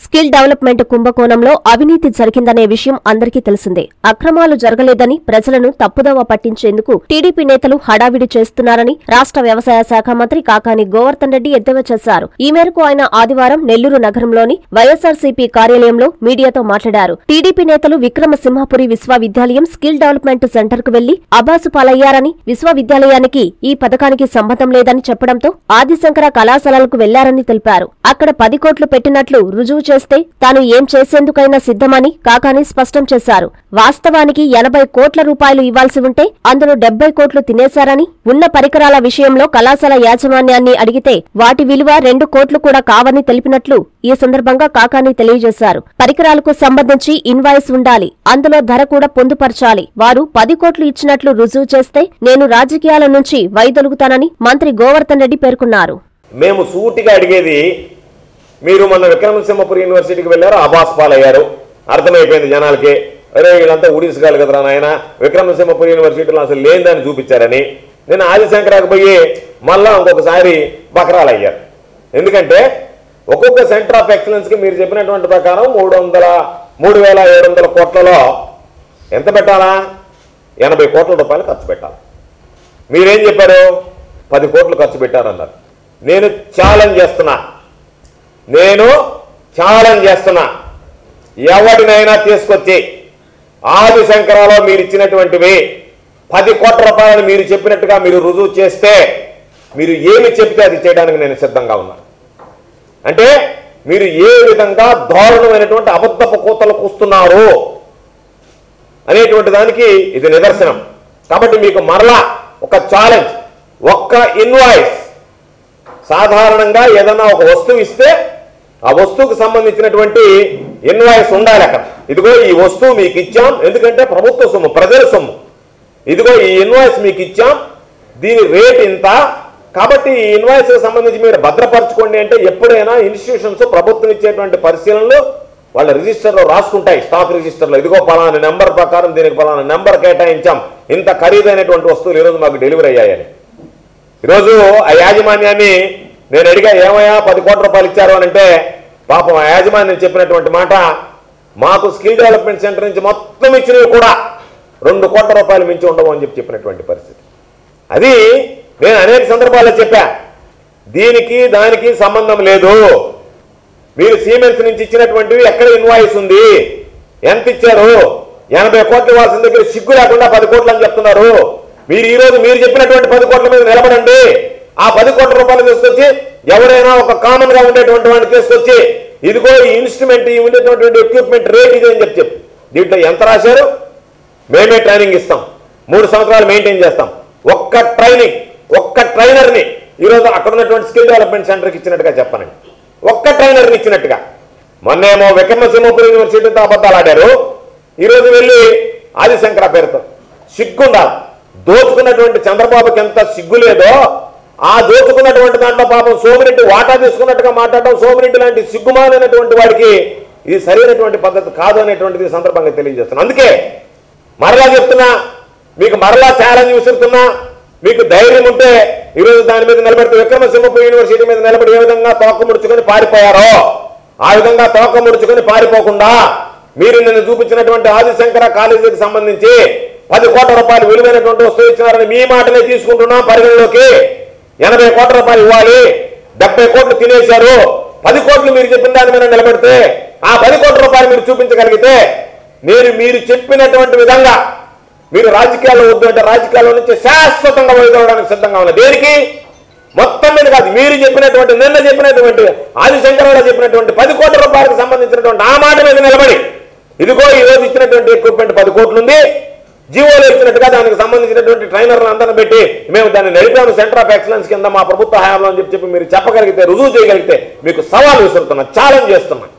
skill development కుంభకోణంలో అవినీతి జరిగిందనే విషయం అందరికీ తెలిసిందే అక్రమాలు జరగలేదని ప్రజలను తప్పుదోవ పట్టించేందుకు టీడీపీ నేతలు హడావిడి చేస్తున్నారని రాష్ట్ర వ్యవసాయ శాఖ మంత్రి కాకాని గోవర్ధన్ రెడ్డి ఎద్దేవా చేశారు ఈ మేరకు ఆయన ఆదివారం నెల్లూరు నగరంలోని వైఎస్ఆర్సీపీ కార్యాలయంలో మీడియాతో మాట్లాడారు టీడీపీ నేతలు విక్రమసింహాపురి విశ్వవిద్యాలయం స్కిల్ డెవలప్మెంట్ సెంటర్ కు వెళ్లి అబాసు పాలయ్యారని విశ్వవిద్యాలయానికి ఈ పథకానికి సంబంధం లేదని చెప్పడంతో ఆదిశంకర కళాశాలలకు వెళ్లారని తెలిపారు అక్కడ పది కోట్లు పెట్టినట్లు రుజువు చేస్తే తాను ఏం చేసేందుకైనా సిద్ధమని కాకాని స్పష్టం చేశారు వాస్తవానికి ఎనభై కోట్ల రూపాయలు ఇవ్వాల్సి ఉంటే అందులో డెబ్బై కోట్లు తినేశారని ఉన్న పరికరాల విషయంలో కళాశాల యాజమాన్యాన్ని అడిగితే వాటి విలువ రెండు కోట్లు కూడా కావని తెలిపినట్లు ఈ సందర్భంగా కాకాని తెలియజేశారు పరికరాలకు సంబంధించి ఇన్వాయిస్ ఉండాలి అందులో ధర కూడా పొందుపరచాలి వారు పది కోట్లు ఇచ్చినట్లు రుజువు చేస్తే నేను రాజకీయాల నుంచి వైదొలుగుతానని మంత్రి గోవర్ధన్ రెడ్డి పేర్కొన్నారు మేము సూటిగా అడిగేది మీరు మొన్న విక్రమసింహపురి యూనివర్సిటీకి వెళ్ళారు అబాస్ పాలయ్యారు అర్థమైపోయింది జనాలకి అరే వీళ్ళంతా ఉడిసగాలు కదరా నాయన విక్రమసింహపురి యూనివర్సిటీలో అసలు లేదని చూపించారని నేను ఆదిశంకరాకు పోయి మళ్ళా ఇంకొకసారి బకరాలు అయ్యారు ఎందుకంటే ఒక్కొక్క సెంటర్ ఆఫ్ ఎక్సలెన్స్కి మీరు చెప్పినటువంటి ప్రకారం మూడు వందల మూడు వేల ఏడు వందల కోట్లలో ఎంత పెట్టాలా ఎనభై కోట్ల రూపాయలు ఖర్చు పెట్టాలి మీరేం చెప్పారు పది కోట్లు ఖర్చు పెట్టారన్నారు నేను ఛాలెంజ్ చేస్తున్నా నేను ఛాలెంజ్ చేస్తున్నా ఎవరినైనా తీసుకొచ్చి ఆది శంకరాలో మీరు ఇచ్చినటువంటివి పది కోట్ల రూపాయలు మీరు చెప్పినట్టుగా మీరు రుజువు చేస్తే మీరు ఏమి చెప్తే అది చేయడానికి నేను సిద్ధంగా ఉన్నా అంటే మీరు ఏ విధంగా దారుణమైనటువంటి అబద్ధపు కూతలు కూస్తున్నారు అనేటువంటి దానికి ఇది నిదర్శనం కాబట్టి మీకు మరలా ఒక ఛాలెంజ్ ఒక్క ఇన్వాయిస్ సాధారణంగా ఏదైనా ఒక వస్తువు ఇస్తే ఆ వస్తువుకు సంబంధించినటువంటి ఇన్వాయిస్ ఉండాలి అక్కడ ఇదిగో ఈ వస్తువు మీకు ఇచ్చాం ఎందుకంటే ప్రభుత్వ సొమ్ము ప్రజల సొమ్ము ఇదిగో ఈ ఇన్వాయిస్ మీకు ఇచ్చాం దీని రేట్ ఇంత కాబట్టి ఈ ఇన్వాయిస్ సంబంధించి మీరు భద్రపరచుకోండి అంటే ఎప్పుడైనా ఇన్స్టిట్యూషన్స్ ప్రభుత్వం ఇచ్చేటువంటి పరిశీలనలు వాళ్ళ రిజిస్టర్లో రాసుకుంటాయి స్టాక్ రిజిస్టర్లో ఇదిగో పలానా నెంబర్ ప్రకారం దీనికి పలానా నెంబర్ కేటాయించాం ఇంత ఖరీదైనటువంటి వస్తువులు ఈరోజు మాకు డెలివరీ అయ్యాయని ఈరోజు ఆ యాజమాన్యాన్ని నేను అడిగా ఏమయ్యా పది కోట్ల రూపాయలు ఇచ్చారు అని అంటే పాపం ఆ యాజమాన్యం చెప్పినటువంటి మాట మాకు స్కిల్ డెవలప్మెంట్ సెంటర్ నుంచి మొత్తం ఇచ్చినవి కూడా రెండు కోట్ల రూపాయలు మించి ఉండవు అని చెప్పి చెప్పినటువంటి పరిస్థితి అది నేను అనేక సందర్భాల్లో చెప్పా దీనికి దానికి సంబంధం లేదు మీరు సిమెంట్స్ నుంచి ఇచ్చినటువంటివి ఎక్కడ ఇన్వాయిస్ ఉంది ఎంత ఇచ్చారు ఎనభై కోట్ల ఇవ్వాల్సిన దగ్గర సిగ్గు లేకుండా పది కోట్లు అని చెప్తున్నారు మీరు ఈ రోజు మీరు చెప్పినటువంటి పది కోట్ల మీద నిలబడండి ఆ పది కోట్ల రూపాయలు తీసుకొచ్చి ఎవరైనా ఒక కామన్ గా ఉండేటువంటి వాడిని తీసుకొచ్చి ఇదిగో ఈ ఇన్స్ట్రుమెంట్ ఈ ఉండేటువంటి ఎక్విప్మెంట్ రేట్ ఇది అని చెప్పి చెప్పు దీంట్లో ఎంత రాశారు మేమే ట్రైనింగ్ ఇస్తాం మూడు సంవత్సరాలు మెయింటైన్ చేస్తాం ఒక్క ట్రైనింగ్ ఒక్క ట్రైనర్ని ఈరోజు అక్కడ ఉన్నటువంటి స్కిల్ డెవలప్మెంట్ సెంటర్కి ఇచ్చినట్టుగా చెప్పానండి ఒక్క ట్రైనర్ని ఇచ్చినట్టుగా మొన్నేమో విక్రమసింహపురి యూనివర్సిటీతో అబద్ధాలు ఆడారు ఈరోజు వెళ్ళి ఆదిశంకర పేరుతో సిగ్గుండాలి దోచుకున్నటువంటి చంద్రబాబుకి ఎంత సిగ్గు లేదో ఆ దోచుకున్నటువంటి దాంట్లో పాపం సోమిరెడ్డి వాటా తీసుకున్నట్టుగా మాట్లాడడం సోమిరెడ్డి లాంటి సిగ్గుమానైనటువంటి వాడికి ఇది సరైనటువంటి పద్ధతి కాదు అనేటువంటిది ఈ సందర్భంగా తెలియజేస్తున్నాను అందుకే మరలా చెప్తున్నా మీకు మరలా ఛాలెంజ్ విసురుతున్నా మీకు ధైర్యం ఉంటే ఈరోజు దాని మీద నిలబెడితే విక్రమసింహపు యూనివర్సిటీ మీద నిలబడి ఏ విధంగా తోక ముడుచుకొని పారిపోయారో ఆ విధంగా తోక ముడుచుకొని పారిపోకుండా మీరు నిన్ను చూపించినటువంటి ఆదిశంకర కాలేజీకి సంబంధించి పది కోట్ల రూపాయలు విలువైనటువంటి వస్తువు ఇచ్చినారని మీ మాటలే తీసుకుంటున్నాం పరిగణలోకి ఎనభై కోట్ల రూపాయలు ఇవ్వాలి డెబ్బై కోట్లు తినేశారు పది కోట్లు మీరు చెప్పిన దాని మీద నిలబెడితే ఆ పది కోట్ల రూపాయలు మీరు చూపించగలిగితే నేను మీరు చెప్పినటువంటి విధంగా మీరు రాజకీయాల్లో వద్దు అంటే రాజకీయాల్లో నుంచి శాశ్వతంగా వైదొలడానికి సిద్ధంగా ఉన్నా దేనికి మొత్తం మీద కాదు మీరు చెప్పినటువంటి నిన్న చెప్పినటువంటి ఆదిశంకరరావు చెప్పినటువంటి పది కోట్ల రూపాయలకు సంబంధించినటువంటి ఆ మాట మీద నిలబడి ఇదిగో ఈ రోజు ఇచ్చినటువంటి ఎక్విప్మెంట్ పది కోట్లు ఉంది జీవోలో ఇచ్చినట్టుగా దానికి సంబంధించినటువంటి ట్రైనర్లు అందరిని పెట్టి మేము దాన్ని నడిపాము సెంటర్ ఆఫ్ ఎక్సలెన్స్ కింద మా ప్రభుత్వ హయాంలో అని చెప్పి చెప్పి మీరు చెప్పగలిగితే రుజువు చేయగలిగితే మీకు సవాల్ విసురుతున్నా ఛాలెంజ్ చేస్తున్నా